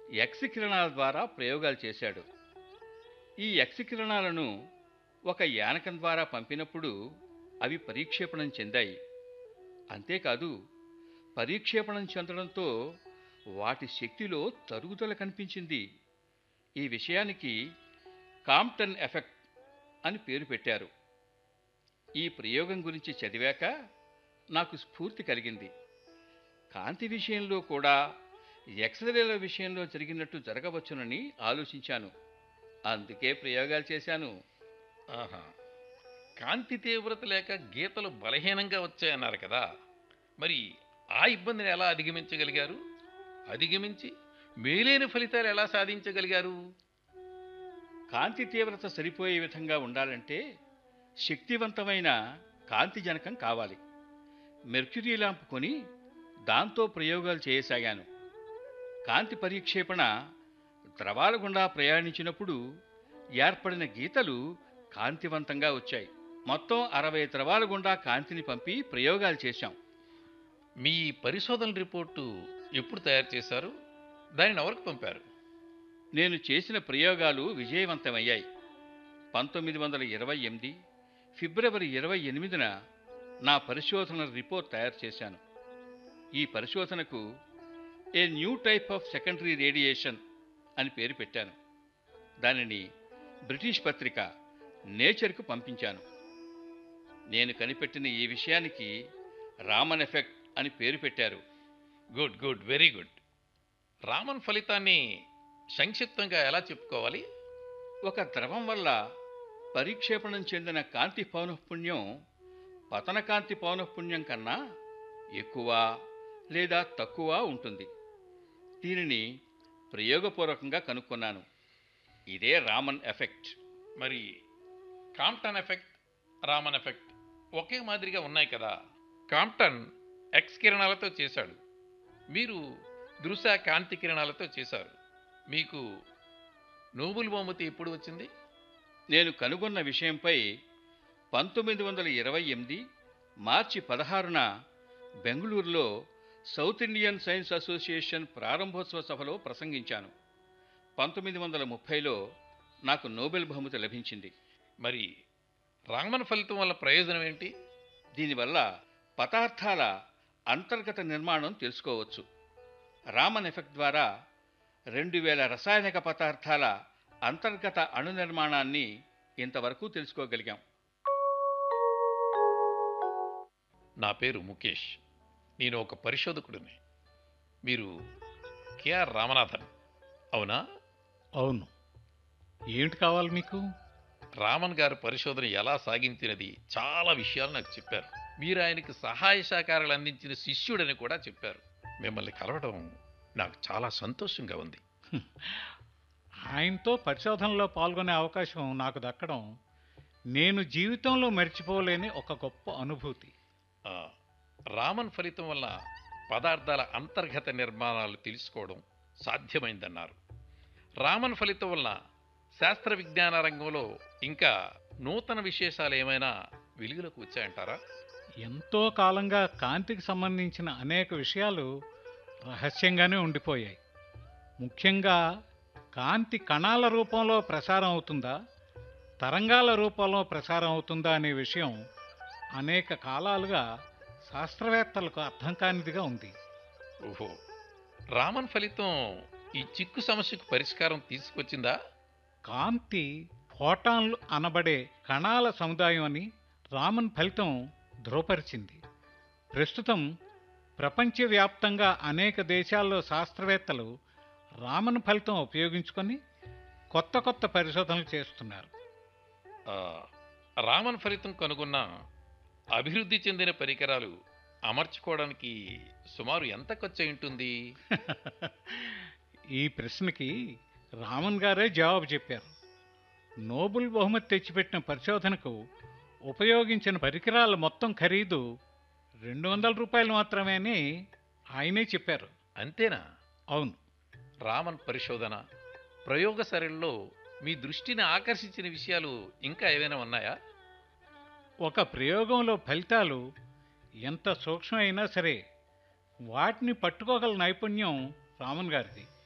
X కిరణాల ద్వారా ప్రయోగాలు చేశాడు ఈ ఎక్స్ కిరణాలను ఒక యానకం ద్వారా పంపినప్పుడు అవి పరీక్షేపణం చెందాయి అంతేకాదు పరీక్షేపణం చెందడంతో వాటి శక్తిలో తరుగుదల కనిపించింది ఈ విషయానికి కాంప్టన్ ఎఫెక్ట్ అని పేరు పెట్టారు ఈ ప్రయోగం గురించి చదివాక నాకు స్ఫూర్తి కలిగింది కాంతి విషయంలో కూడా ఎక్స్రేల విషయంలో జరిగినట్టు జరగవచ్చునని ఆలోచించాను అందుకే ప్రయోగాలు చేశాను ఆహా కాంతి తీవ్రత లేక గీతలు బలహీనంగా వచ్చాయన్నారు కదా మరి ఆ ఇబ్బందిని ఎలా అధిగమించగలిగారు అధిగమించి మేలైన ఫలితాలు ఎలా సాధించగలిగారు కాంతి తీవ్రత సరిపోయే విధంగా ఉండాలంటే శక్తివంతమైన కాంతి జనకం కావాలి మెర్క్యూరీ ల్యాంప్ కొని దాంతో ప్రయోగాలు చేయసాగాను కాంతి పరీక్షేపణ ద్రవాల గుండా ప్రయాణించినప్పుడు ఏర్పడిన గీతలు కాంతివంతంగా వచ్చాయి మొత్తం అరవై ద్రవాల గుండా కాంతిని పంపి ప్రయోగాలు చేశాం మీ పరిశోధన రిపోర్టు ఎప్పుడు తయారు చేశారు దానిని ఎవరికి పంపారు నేను చేసిన ప్రయోగాలు విజయవంతమయ్యాయి పంతొమ్మిది వందల ఇరవై ఎనిమిది ఫిబ్రవరి ఇరవై ఎనిమిదిన నా పరిశోధన రిపోర్ట్ తయారు చేశాను ఈ పరిశోధనకు a new type of secondary radiation అని పేరు పెట్టాను దానిని బ్రిటిష్ పత్రిక నేచర్కు పంపించాను నేను కనిపెట్టిన ఈ విషయానికి రామన్ ఎఫెక్ట్ అని పేరు పెట్టారు good good very good Raman ఫలితాన్ని సంక్షిప్తంగా ఎలా చెప్పుకోవాలి ఒక ద్రవం వల్ల పరిక్షేపణం చెందిన కాంతి పౌనఃపుణ్యం పతన కాంతి పౌనఃపుణ్యం కన్నా ఎక్కువ లేదా తక్కువ ఉంటుంది దీనిని ప్రయోగపూర్వకంగా కనుక్కున్నాను ఇదే రామన్ ఎఫెక్ట్ మరి కాంప్టన్ ఎఫెక్ట్ రామన్ ఎఫెక్ట్ ఒకే మాదిరిగా ఉన్నాయి కదా కాంప్టన్ ఎక్స్ కిరణాలతో చేశాడు మీరు దృశ్య కాంతి కిరణాలతో చేశారు మీకు నోబుల్ బహుమతి ఎప్పుడు వచ్చింది నేను కనుగొన్న విషయంపై పంతొమ్మిది వందల ఇరవై ఎనిమిది మార్చి పదహారున బెంగళూరులో సౌత్ ఇండియన్ సైన్స్ అసోసియేషన్ ప్రారంభోత్సవ సభలో ప్రసంగించాను పంతొమ్మిది వందల ముప్పైలో నాకు నోబెల్ బహుమతి లభించింది మరి రామన్ ఫలితం వల్ల ప్రయోజనం ఏంటి దీనివల్ల పదార్థాల అంతర్గత నిర్మాణం తెలుసుకోవచ్చు రామన్ ఎఫెక్ట్ ద్వారా రెండు వేల రసాయనిక పదార్థాల అంతర్గత అణు నిర్మాణాన్ని ఇంతవరకు తెలుసుకోగలిగాం నా పేరు ముఖేష్ నేను ఒక పరిశోధకుడిని మీరు కేఆర్ రామనాథన్ అవునా అవును ఏంటి కావాలి మీకు రామన్ గారి పరిశోధన ఎలా సాగించినది చాలా విషయాలు నాకు చెప్పారు మీరు ఆయనకి సహాయ సహకారాలు అందించిన శిష్యుడని కూడా చెప్పారు మిమ్మల్ని కలవడం నాకు చాలా సంతోషంగా ఉంది ఆయనతో పరిశోధనలో పాల్గొనే అవకాశం నాకు దక్కడం నేను జీవితంలో మర్చిపోలేని ఒక గొప్ప అనుభూతి ఆ, రామన్ ఫలితం వల్ల పదార్థాల అంతర్గత నిర్మాణాలు తెలుసుకోవడం సాధ్యమైందన్నారు రామన్ ఫలితం వల్ల శాస్త్ర విజ్ఞాన రంగంలో ఇంకా నూతన విశేషాలు ఏమైనా వెలుగులోకి వచ్చాయంటారా ఎంతో కాలంగా కాంతికి సంబంధించిన అనేక విషయాలు రహస్యంగానే ఉండిపోయాయి ముఖ్యంగా కాంతి కణాల రూపంలో ప్రసారం అవుతుందా తరంగాల రూపంలో ప్రసారం అవుతుందా అనే విషయం అనేక కాలాలుగా శాస్త్రవేత్తలకు అర్థం కానిదిగా ఉంది ఓహో రామన్ ఫలితం ఈ చిక్కు సమస్యకు పరిష్కారం తీసుకొచ్చిందా కాంతి ఫోటాన్లు అనబడే కణాల సముదాయం అని రామన్ ఫలితం ధృవపరిచింది ప్రస్తుతం ప్రపంచవ్యాప్తంగా అనేక దేశాల్లో శాస్త్రవేత్తలు రామన్ ఫలితం ఉపయోగించుకొని కొత్త కొత్త పరిశోధనలు చేస్తున్నారు ఆ, రామన్ ఫలితం కనుగొన్న అభివృద్ధి చెందిన పరికరాలు అమర్చుకోవడానికి సుమారు ఎంత ఖర్చు అయి ఉంటుంది ఈ ప్రశ్నకి రామన్ గారే జవాబు చెప్పారు నోబెల్ బహుమతి తెచ్చిపెట్టిన పరిశోధనకు ఉపయోగించిన పరికరాల మొత్తం ఖరీదు రెండు వందల రూపాయలు మాత్రమే అని ఆయనే చెప్పారు అంతేనా అవును రామన్ పరిశోధన ప్రయోగశాలల్లో మీ దృష్టిని ఆకర్షించిన విషయాలు ఇంకా ఏవైనా ఉన్నాయా ఒక ప్రయోగంలో ఫలితాలు ఎంత సూక్ష్మమైనా సరే వాటిని పట్టుకోగల నైపుణ్యం రామన్ గారిది